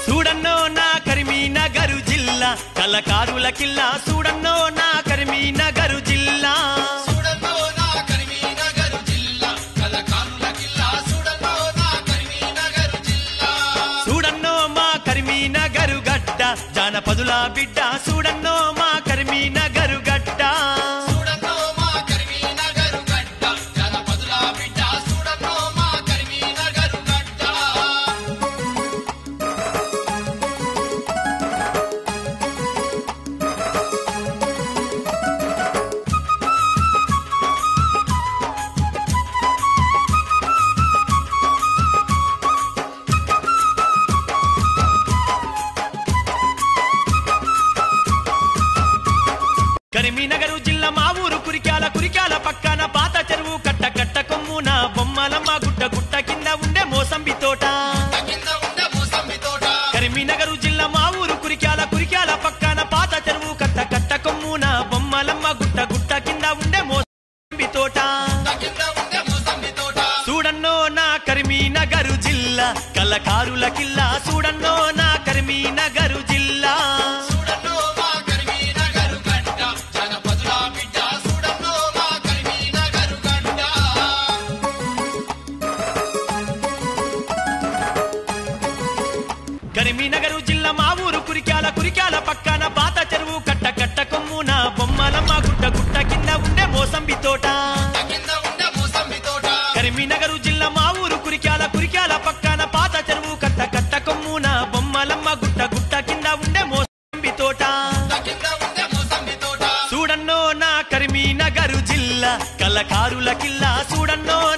చూడన్నో నా కరీంనగర్ జిల్లా కళకారుల కిల్లా చూడన్నో నా కరీంనగర్ జిల్లా చూడన్నో నా కరీంనగర్ జిల్లా కళకారుల కిల్లా చూడన్నో నా కరీంనగర్ జిల్లా చూడన్నో మా కరీంనగర్ గడ్డ జానపదుల బిడ్డ చూడన్నో మా కరీంనగర్ గడ్డ చూడన్నో మా కరీంనగర్ గడ్డ జనపదుల బిడ్డ చూడన్నో మా కరీంనగర్ గడ్డ కరీంనగర్ జిల్లా మా ఊరు కురికాల కురికాల పక్కన పాత చెరువు కట్ట కట్ట కొమ్మున బొమ్మలమ్మ గుట్ట గుట్ట కింద ఉండే మోసంబి తోట కింద ఉండే మోసంబి తోట కరీంనగర్ జిల్లా మా ఊరు కురికాల కురికాల పక్కన పాత చెరువు కట్ట కట్ట కొమ్మున బొమ్మలమ్మ గుట్ట గుట్ట కింద ఉండే మోసంబి తోట కింద ఉండే మోసంబి తోట చూడన్నో నా కరీంనగర్ జిల్లా కళకారుల కిల్లా చూడన్నో నా కరీంనగర్ జిల్లా చూడన్నో మా కరీంనగర్ గడ్డ జనపదుల బిడ్డ చూడన్నో మా కరీంనగర్ గడ్డ కరీంనగర్ జిల్లా మా ఊరు కురికాల కురికాల పక్కన పాత చెరువు కట్ట కట్ట కొమ్మున బొమ్మలమ్మ గుట్ట గుట్ట కింద ఉండే మోసంబి తోట కింద ఉండే మోసంబి తోట కరీంనగర్ జిల్లా మా ఊరు కురికాల కురికాల పక్కన పాత చెరువు కట్ట కట్ట కొమ్మున బొమ్మలమ్మ గుట్ట గుట్ట కింద ఉండే మోసంబి తోట కింద ఉండే మోసంబి తోట చూడన్నో నా కరీంనగర్ జిల్లా కళకారుల కిల్లా చూడన్నో